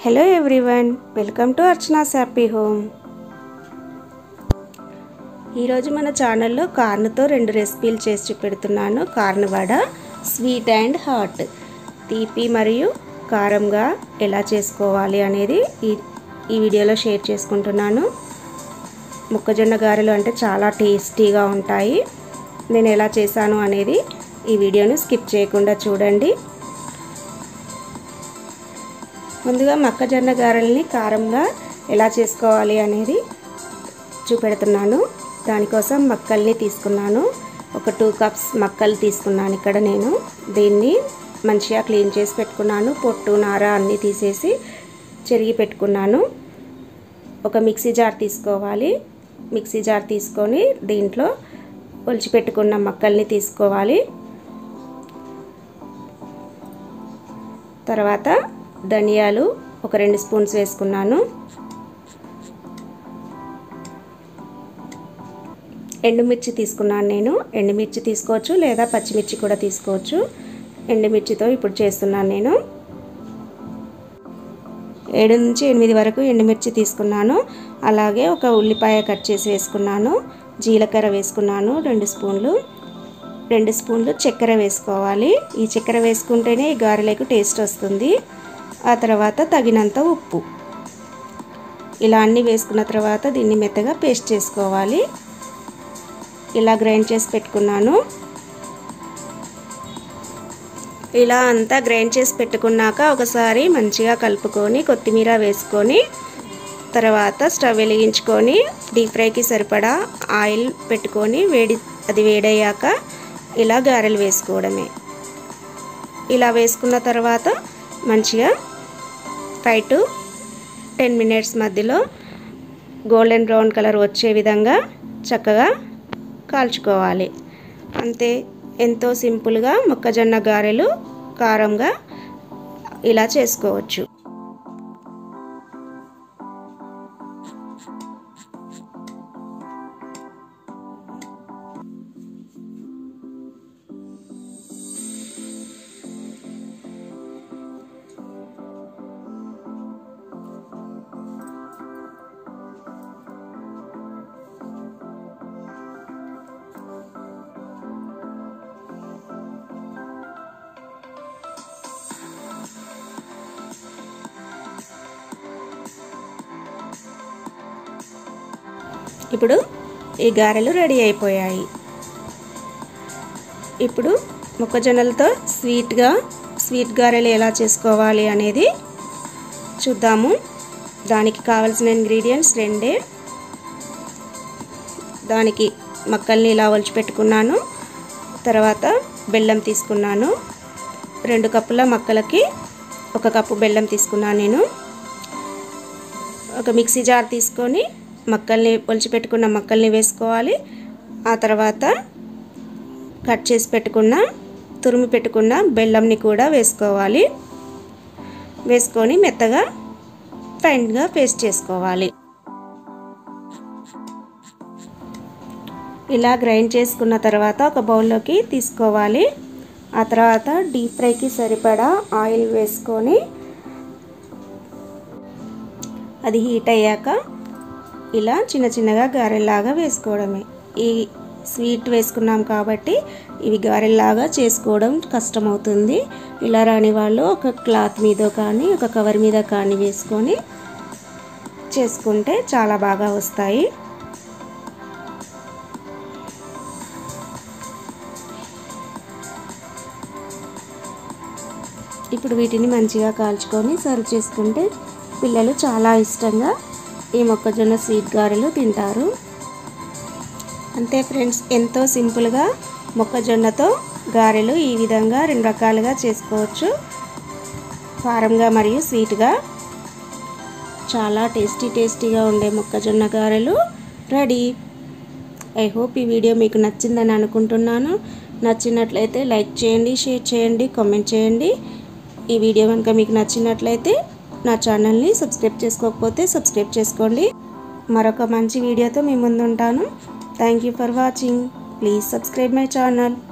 hello everyone welcome to Archana's happy home ఈరోజు మన ఛానల్లో కార్న్తో రెండు రెసిపీలు చేసి చూపెడుతున్నాను corn vada sweet and hot తీపి మరియు కారంగా ఎలా చేసుకోవాలి అనేది ఈ ఈ వీడియోలో షేర్ చేసుకుంటున్నాను మొక్కజొన్న గారెలు అంటే చాలా టేస్టీగా ఉంటాయి నేను ఎలా చేశాను అనేది ఈ వీడియోను స్కిప్ చేయకుండా చూడండి ముందుగా మొక్కజొన్న గారెల్ని కారంగా ఎలా చేసుకోవాలి అనేది చూపెడుతున్నాను దానికోసం మక్కల్ని తీసుకున్నాను ఒక టూ కప్స్ మక్కలు తీసుకున్నాను ఇక్కడ నేను దీన్ని మంచిగా క్లీన్ చేసి పెట్టుకున్నాను పొట్టు నార అన్నీ తీసేసి చెరిగి పెట్టుకున్నాను ఒక మిక్సీ జార్ తీసుకోవాలి మిక్సీ జార్ తీసుకొని దీంట్లో ఒలిచిపెట్టుకున్న మక్కల్ని తీసుకోవాలి తర్వాత ధనియాలు ఒక రెండు స్పూన్స్ వేసుకున్నాను ఎండుమిర్చి తీసుకున్నాను నేను ఎండుమిర్చి తీసుకోవచ్చు లేదా పచ్చిమిర్చి కూడా తీసుకోవచ్చు ఎండుమిర్చితో ఇప్పుడు చేస్తున్నాను నేను ఏడు నుంచి ఎనిమిది వరకు ఎండుమిర్చి తీసుకున్నాను అలాగే ఒక ఉల్లిపాయ కట్ చేసి వేసుకున్నాను జీలకర్ర వేసుకున్నాను రెండు స్పూన్లు రెండు స్పూన్లు చక్కెర వేసుకోవాలి ఈ చక్కెర వేసుకుంటేనే ఈ గారెలకు టేస్ట్ వస్తుంది ఆ తర్వాత తగినంత ఉప్పు ఇలా అన్నీ వేసుకున్న తర్వాత దీన్ని మెత్తగా పేస్ట్ చేసుకోవాలి ఇలా గ్రైండ్ చేసి పెట్టుకున్నాను ఇలా అంతా గ్రైండ్ చేసి పెట్టుకున్నాక ఒకసారి మంచిగా కలుపుకొని కొత్తిమీర వేసుకొని తర్వాత స్టవ్ వెలిగించుకొని డీప్ ఫ్రైకి సరిపడా ఆయిల్ పెట్టుకొని వేడి అది వేడయ్యాక ఇలా గారెలు వేసుకోవడమే ఇలా వేసుకున్న తర్వాత మంచిగా ఫైవ్ టు టెన్ మినిట్స్ మధ్యలో గోల్డెన్ బ్రౌన్ కలర్ వచ్చే విధంగా చక్కగా కాల్చుకోవాలి అంతే ఎంతో సింపుల్గా మొక్కజొన్న గారెలు కారంగా ఇలా చేసుకోవచ్చు ఇప్పుడు ఈ గారెలు రెడీ అయిపోయాయి ఇప్పుడు మొక్కజొన్నలతో స్వీట్గా స్వీట్ గారెలు ఎలా చేసుకోవాలి అనేది చూద్దాము దానికి కావలసిన ఇంగ్రీడియంట్స్ రెండే దానికి మక్కల్ని ఇలా ఒలిచిపెట్టుకున్నాను తర్వాత బెల్లం తీసుకున్నాను రెండు కప్పుల మక్కలకి ఒక కప్పు బెల్లం తీసుకున్నాను నేను ఒక మిక్సీ జార్ తీసుకొని మక్కల్ని ఒలిచిపెట్టుకున్న మక్కల్ని వేసుకోవాలి ఆ తర్వాత కట్ చేసి పెట్టుకున్న తురిమి పెట్టుకున్న బెల్లంని కూడా వేసుకోవాలి వేసుకొని మెత్తగా ఫైన్గా పేస్ట్ చేసుకోవాలి ఇలా గ్రైండ్ చేసుకున్న తర్వాత ఒక బౌల్లోకి తీసుకోవాలి ఆ తర్వాత డీప్ ఫ్రైకి సరిపడా ఆయిల్ వేసుకొని అది హీట్ అయ్యాక ఇలా చిన్న చిన్నగా గారెల్లాగా వేసుకోవడమే ఈ స్వీట్ వేసుకున్నాం కాబట్టి ఇవి గారెల్లాగా చేసుకోవడం కష్టమవుతుంది ఇలా రాని వాళ్ళు ఒక క్లాత్ మీద కానీ ఒక కవర్ మీద కానీ వేసుకొని చేసుకుంటే చాలా బాగా వస్తాయి ఇప్పుడు వీటిని మంచిగా కాల్చుకొని సర్వ్ చేసుకుంటే పిల్లలు చాలా ఇష్టంగా ఈ మొక్కజొన్న స్వీట్ గారెలు తింటారు అంతే ఫ్రెండ్స్ ఎంతో సింపుల్గా మొక్కజొన్నతో గారెలు ఈ విధంగా రెండు రకాలుగా చేసుకోవచ్చు కారంగా మరియు స్వీట్గా చాలా టేస్టీ టేస్టీగా ఉండే మొక్కజొన్న గారెలు రెడీ ఐ హోప్ ఈ వీడియో మీకు నచ్చిందని అనుకుంటున్నాను నచ్చినట్లయితే లైక్ చేయండి షేర్ చేయండి కామెంట్ చేయండి ఈ వీడియో కనుక మీకు నచ్చినట్లయితే నా ఛానల్ని సబ్స్క్రైబ్ చేసుకోకపోతే సబ్స్క్రైబ్ చేసుకోండి మరొక మంచి వీడియోతో మీ ముందు ఉంటాను thank you for watching please subscribe my channel